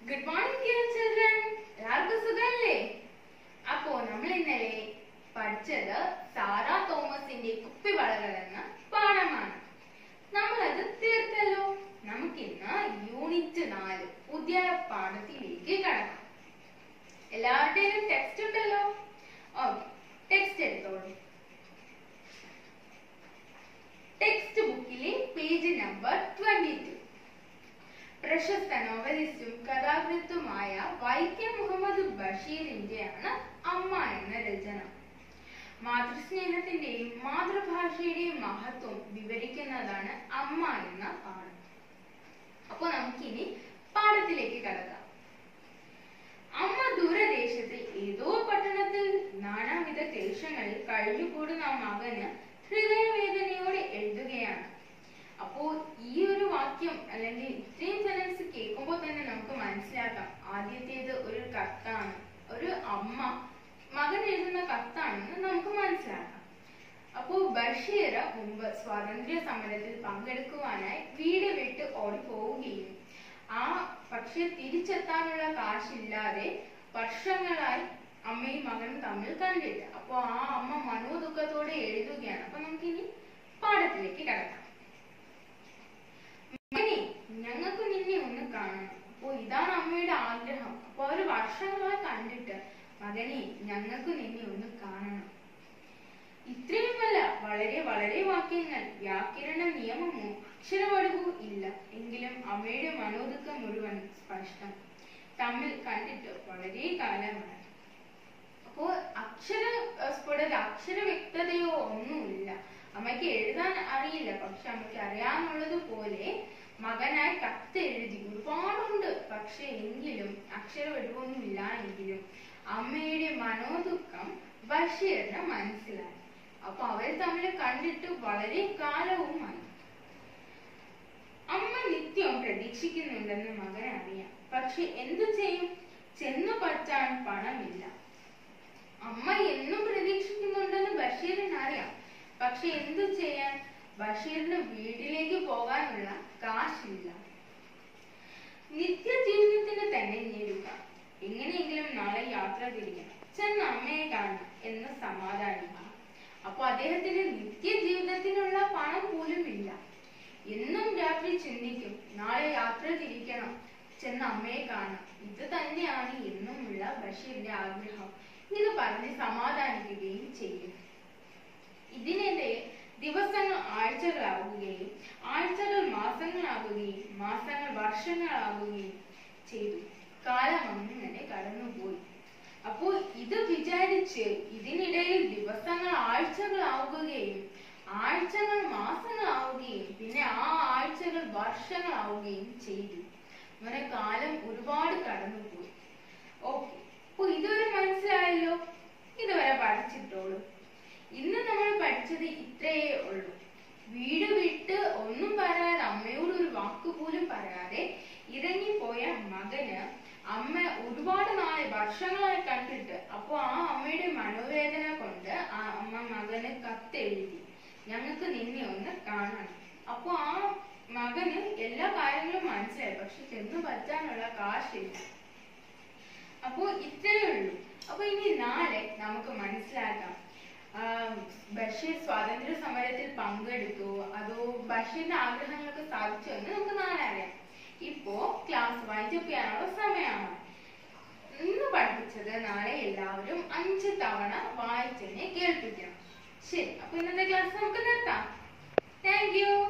good morning dear children എല്ലാവർക്കും സുഖമല്ലേ അപ്പോ നമ്മൾ ഇന്നലെ പഠിച്ചത് സാറാ തോമസിന്റെ കുപ്പിവളകൾ എന്ന പാഠമാണ് നമ്മളത് തീർത്തല്ലോ നമുക്കിന്ന് യൂണിറ്റ് നാല് പുതിയ പാഠത്തിലേക്ക് കടക്കാം എല്ലാവരുടെയും ടെക്സ്റ്റ് ഉണ്ടല്ലോ ഓക്കെ ടെക്സ്റ്റ് എടുത്തോളൂ ടെക്സ്റ്റ് ബുക്കിലെ പേജ് നമ്പർ ട്വന്റി ടു പ്രശസ്ത നോവലിസ്റ്റും കഥാകൃത്തുമായ വൈക്കം മുഹമ്മദ് ബഷീറിന്റെയാണ് അമ്മ എന്ന രചന മാതൃസ്നേഹത്തിന്റെയും മാതൃഭാഷയുടെയും മഹത്വം വിവരിക്കുന്നതാണ് അമ്മ എന്ന പാഠം അപ്പൊ നമുക്കിനി പാഠത്തിലേക്ക് കടക്കാം അമ്മ ദൂരദേശത്ത് ഏതോ പട്ടണത്തിൽ നാനാവിധ ക്ലേശങ്ങളിൽ കഴിഞ്ഞുകൂടുന്ന മകന് ഹൃദയവേദനയോടെ എഴുതുകയാണ് അപ്പോ ഈ ഒരു വാക്യം അല്ലെങ്കിൽ ഇത്രയും സെനൻസ് കേൾക്കുമ്പോൾ തന്നെ നമുക്ക് മനസ്സിലാക്കാം ആദ്യത്തേത് ഒരു കത്താണ് ഒരു അമ്മ മകൻ എഴുതുന്ന കത്താണെന്ന് നമുക്ക് മനസ്സിലാക്കാം അപ്പോ ബഷീർ മുമ്പ് സ്വാതന്ത്ര്യ സമരത്തിൽ പങ്കെടുക്കുവാനായി വീട് വിട്ട് ഓടിപ്പോവുകയും ആ പക്ഷെ തിരിച്ചെത്താനുള്ള കാശില്ലാതെ വർഷങ്ങളായി അമ്മയും മകനും തമ്മിൽ കണ്ടിട്ട് അപ്പോ ആ അമ്മ മനോദുഃഖത്തോടെ എഴുതുകയാണ് അപ്പൊ നമുക്കിനി പാഠത്തിലേക്ക് കടക്കാം മകനെ ഞങ്ങൾക്ക് നിന്നെ ഒന്ന് കാണണം അപ്പോ ഇതാണ് അമ്മയുടെ ആഗ്രഹം അപ്പൊ അവര് വർഷങ്ങളായി കണ്ടിട്ട് മകനെ ഞങ്ങൾക്ക് നിന്നെ ഒന്ന് കാണണം ഇത്രയുമല്ല വളരെ വളരെ വാക്യങ്ങൾ വ്യാകരണ നിയമമോ അക്ഷരവടിവോ ഇല്ല എങ്കിലും അമ്മയുടെ മനോദുഃഖം മുഴുവൻ സ്പഷ്ടം തമ്മിൽ കണ്ടിട്ട് വളരെ കാലമായി അപ്പോ അക്ഷര ഏർ സ്ഫുടത അക്ഷര വ്യക്തതയോ ഒന്നുമില്ല അമ്മയ്ക്ക് എഴുതാൻ അറിയില്ല പക്ഷെ അമ്മയ്ക്ക് അറിയാവുന്നത് പോലെ മകനായി കത്ത് എഴുതി ഒരുപാടുണ്ട് പക്ഷെ എങ്കിലും അക്ഷര വെടിവൊന്നുമില്ല എങ്കിലും അമ്മയുടെ മനോദുഃഖം ബഷീറിന് മനസ്സിലായി അപ്പൊ അവർ തമ്മിൽ കണ്ടിട്ട് വളരെ കാലവുമായി അമ്മ നിത്യവും പ്രതീക്ഷിക്കുന്നുണ്ടെന്ന് മകൻ അറിയാം പക്ഷെ എന്തു ചെയ്യും ചെന്നു പറ്റാൻ പണമില്ല അമ്മ എന്നും പ്രതീക്ഷിക്കുന്നുണ്ടെന്ന് ബഷീറിന് അറിയാം പക്ഷെ എന്തു ചെയ്യാൻ ബഷീറിന് വീട്ടിലേക്ക് പോകാനുള്ള കാശില്ല നിത്യജീവിതത്തിന് തന്നെ നേരുക എങ്ങനെയെങ്കിലും നാളെ യാത്ര തിരിക്കണം ചെന്ന് അമ്മയെ കാണണം എന്ന് സമാധാനിക്കുക അപ്പൊ അദ്ദേഹത്തിന് നിത്യജീവിതത്തിനുള്ള പണം പോലും ഇല്ല എന്നും രാത്രി ചിന്തിക്കും നാളെ യാത്ര തിരിക്കണം ചെന്ന് അമ്മയെ കാണണം ഇത് തന്നെയാണ് എന്നുമുള്ള ബഷീറിന്റെ ആഗ്രഹം ഇത് പറഞ്ഞ് സമാധാനിക്കുകയും ചെയ്യും ഇതിനിടെ ദിവസങ്ങൾ ആഴ്ചകളാവുകയും ആഴ്ചകൾ മാസങ്ങളാകുകയും മാസങ്ങൾ വർഷങ്ങളാകുകയും ചെയ്തു കാലം അങ്ങനെ കടന്നുപോയി അപ്പോൾ ഇത് വിചാരിച്ച് ഇതിനിടയിൽ ദിവസങ്ങൾ ആഴ്ചകളാവുകയും ആഴ്ചകൾ മാസങ്ങളാവുകയും പിന്നെ ആ ആഴ്ചകൾ വർഷങ്ങളാവുകയും ചെയ്തു അങ്ങനെ കാലം ഒരുപാട് കടന്നുപോയി ഓക്കെ അപ്പൊ ഇതുവരെ മനസ്സിലായല്ലോ ഇതുവരെ പഠിച്ചിട്ടോളൂ ഇന്ന് നമ്മൾ പഠിച്ചത് ഇത്രയേ ഉള്ളൂ വീട് വിട്ട് ഒന്നും പറയാതെ അമ്മയോട് ഒരു വാക്ക് പോലും പറയാതെ ഇറങ്ങിപ്പോയ മകന് അമ്മ ഒരുപാട് നാളെ വർഷങ്ങളായി കണ്ടിട്ട് അപ്പൊ ആ അമ്മയുടെ മനോവേദന കൊണ്ട് ആ അമ്മ മകന് കത്തെഴുതി ഞങ്ങൾക്ക് നിന്നെ ഒന്ന് കാണണം അപ്പൊ ആ മകന് എല്ലാ കാര്യങ്ങളും മനസ്സിലായി പക്ഷെ ചെന്ന് പറ്റാനുള്ള കാശില്ല അപ്പോ ഇത്രയേ ഉള്ളൂ അപ്പൊ ഇനി നാളെ നമുക്ക് മനസ്സിലാക്കാം ആഹ് ബഷീർ സ്വാതന്ത്ര്യ സമരത്തിൽ പങ്കെടുത്തു അതോ ബഷീറിന്റെ ആഗ്രഹങ്ങൾക്ക് സാധിച്ചു എന്ന് നമുക്ക് നാളെ അറിയാം ഇപ്പോ ക്ലാസ് വൈൻഡപ്പ് ചെയ്യാനുള്ള സമയമാണ് ഇന്ന് പഠിപ്പിച്ചത് നാളെ എല്ലാവരും അഞ്ച് തവണ വായിച്ചതിനെ കേൾപ്പിക്കണം ശരി അപ്പൊ ഇന്നത്തെ ക്ലാസ് നമുക്ക് നിർത്താം താങ്ക് യു